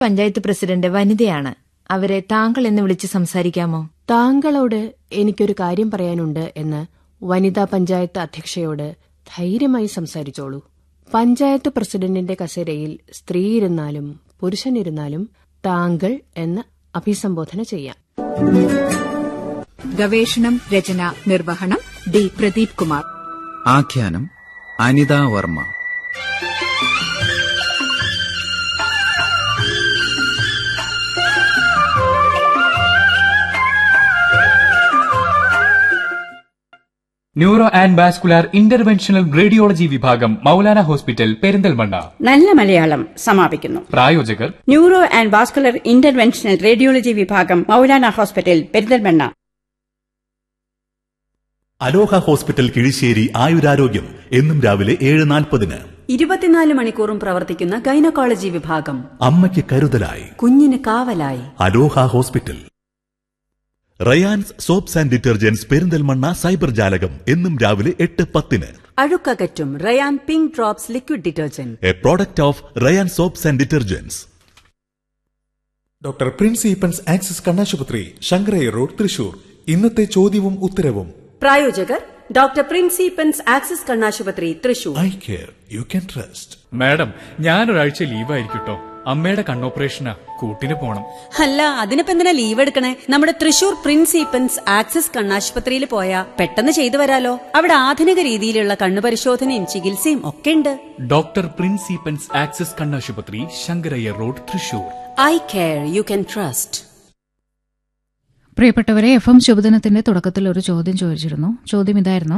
panchayat president വനിതയാണ് അവരെ താങ്കൾ എന്ന് വിളിച്ച് സംസാരിക്കാമോ താങ്കളോട് എനിക്കൊരു കാര്യം പറയാനുണ്ട് എന്ന് വനിതാ പഞ്ചായത്ത് അധ്യക്ഷയോട് ധൈര്യമായി സംസാരിച്ചോളൂ പഞ്ചായത്ത് പ്രസിഡന്റിന്റെ കസേരയിൽ സ്ത്രീ ഇരുന്നാലും പുരുഷനിരുന്നാലും താങ്കൾ എന്ന് അഭിസംബോധന ചെയ്യാം ഗവേഷണം രചന നിർവഹണം ഡി പ്രദീപ് കുമാർ ആഖ്യാനം Anitha Varma neuro and vascular interventional radiology വിഭാഗം മൗലാന ഹോസ്പിറ്റൽ പെരിന്തൽമണ്ണ നല്ല മലയാളം സമാപിക്കുന്നു പ്രായോജകർ neuro and vascular interventional radiology വിഭാഗം Moulana hospital Perinthalmanna Aloha hospital Kizhisseri ആയുരാരോഗ്യം എന്നും രാവിലെ ഏഴ് നാൽപ്പതിന് ഇരുപത്തിനാല് മണിക്കൂറും പ്രവർത്തിക്കുന്ന ഗൈനക്കോളജി വിഭാഗം അമ്മയ്ക്ക് കരുതലായി കുഞ്ഞിന് കാവലായി Aloha hospital Rayan's soaps and detergents Perinthalmanna cyber ജാലകം എന്നും രാവിലെ എട്ട് പത്തിന് അഴുക്കകറ്റും Rayan pink drops liquid detergent a product of Rayan's soaps and detergents doctor Prince Eappen's Axis കണ്ണാശുപത്രി ശങ്കരയ്യ റോഡ് തൃശൂർ ഇന്നത്തെ ചോദ്യവും ഉത്തരവും പ്രായോജകർ ഡോക്ടർ പ്രിൻസിപ്പൻസ് ആക്സിസ് കണ്ണാശുപത്രി Thrissur eye care you can trust madam ഞാനൊരാഴ്ച ലീവായിരിക്കട്ടോ അമ്മയുടെ കണ്ണോപ്പറേഷനാ കൂട്ടിന് പോണം അല്ല അതിനിപ്പോ എന്തിനാ ലീവ് എടുക്കണേ നമ്മുടെ തൃശൂർ പ്രിൻസിപ്പൻസ് ആക്സിസ് കണ്ണാശുപത്രിയിൽ പോയാ പെട്ടെന്ന് ചെയ്തു വരാലോ അവിടെ ആധുനിക രീതിയിലുള്ള കണ്ണു പരിശോധനയും ചികിത്സയും ഒക്കെ ഉണ്ട് ഡോക്ടർ പ്രിൻസിപ്പൻസ് ആക്സസ് കണ്ണാശുപത്രി Sankaraiah road Thrissur eye care you can trust പ്രിയപ്പെട്ടവരെ എഫ് എം ശുഭദിനത്തിന്റെ തുടക്കത്തിൽ ഒരു ചോദ്യം ചോദിച്ചിരുന്നു ചോദ്യം ഇതായിരുന്നു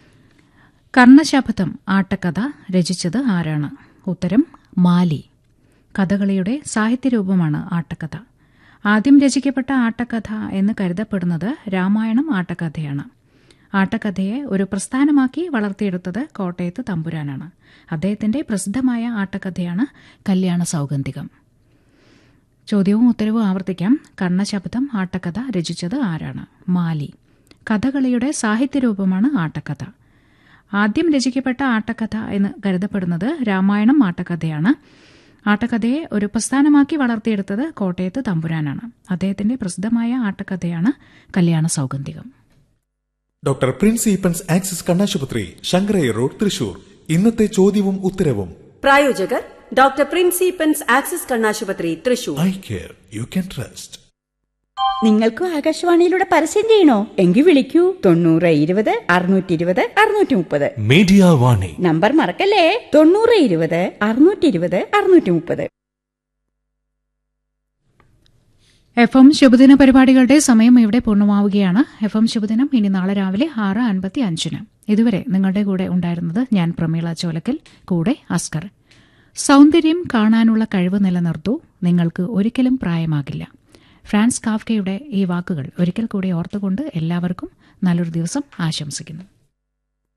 കർണശപഥം ആട്ടക്കഥ രചിച്ചത് ആരാണ് ഉത്തരം മാലി കഥകളിയുടെ സാഹിത്യരൂപമാണ് ആട്ടക്കഥ ആദ്യം രചിക്കപ്പെട്ട ആട്ടക്കഥ എന്ന് കരുതപ്പെടുന്നത് രാമായണം ആട്ടക്കഥയാണ് ആട്ടക്കഥയെ ഒരു പ്രസ്ഥാനമാക്കി വളർത്തിയെടുത്തത് കോട്ടയത്ത് തമ്പുരാനാണ് അദ്ദേഹത്തിന്റെ പ്രസിദ്ധമായ ആട്ടക്കഥയാണ് കല്യാണ സൗഗന്ധികം ചോദ്യവും ഉത്തരവും ആവർത്തിക്കാം കർണശബ്ദം ആട്ടക്കഥ രചിച്ചത് ആരാണ് മാലി കഥകളിയുടെ സാഹിത്യരൂപമാണ് ആട്ടക്കഥ ആദ്യം രചിക്കപ്പെട്ട ആട്ടക്കഥ എന്ന് കരുതപ്പെടുന്നത് രാമായണം ആട്ടക്കഥയാണ് ആട്ടക്കഥയെ ഒരു പ്രസ്ഥാനമാക്കി വളർത്തിയെടുത്തത് കോട്ടയത്ത് തമ്പുരാനാണ് അദ്ദേഹത്തിന്റെ പ്രസിദ്ധമായ ആട്ടക്കഥയാണ് കല്യാണ സൗഗന്ധികം ഡോക്ടർ പ്രിൻസ് ഈപ്പൻസ് ആക്സിസ് കണ്ണാശുപത്രി ശങ്കരയ്യ റോഡ് തൃശൂർ ഇന്നത്തെ ചോദ്യവും ഉത്തരവും പ്രായോജകർ ഡോക്ടർ പ്രിൻസിപ്പൻസ് ആക്സിസ് കണ്ണാശുപത്രി Thrissur eye care you can trust നിങ്ങൾക്കും ആകാശവാണിയിലൂടെ പരസ്യം ചെയ്യണോ എങ്കിൽ വിളിക്കൂ തൊണ്ണൂറ് ഇരുപത് അറുന്നൂറ്റി ഇരുപത് അറുന്നൂറ്റി മുപ്പത് മീഡിയ വാണി നമ്പർ മറക്കല്ലേ തൊണ്ണൂറ് ഇരുപത് അറുന്നൂറ്റി ഇരുപത് അറുന്നൂറ്റി മുപ്പത് എഫ് എം ശുഭദിന പരിപാടികളുടെ സമയം ഇവിടെ പൂർണ്ണമാവുകയാണ് എഫ് എം ശുഭദിനം ഇനി നാളെ രാവിലെ ആറ് അൻപത്തി അഞ്ചിന് ഇതുവരെ നിങ്ങളുടെ കൂടെ ഉണ്ടായിരുന്നത് ഞാൻ പ്രമീള ചോലക്കൽ കൂടെ അസ്കർ സൗന്ദര്യം കാണാനുള്ള കഴിവ് നിലനിർത്തൂ നിങ്ങൾക്ക് ഒരിക്കലും പ്രായമാകില്ല ഫ്രാൻസ് കാഫ്കയുടെ ഈ വാക്കുകൾ ഒരിക്കൽ കൂടി ഓർത്തുകൊണ്ട് എല്ലാവർക്കും നല്ലൊരു ദിവസം ആശംസിക്കുന്നു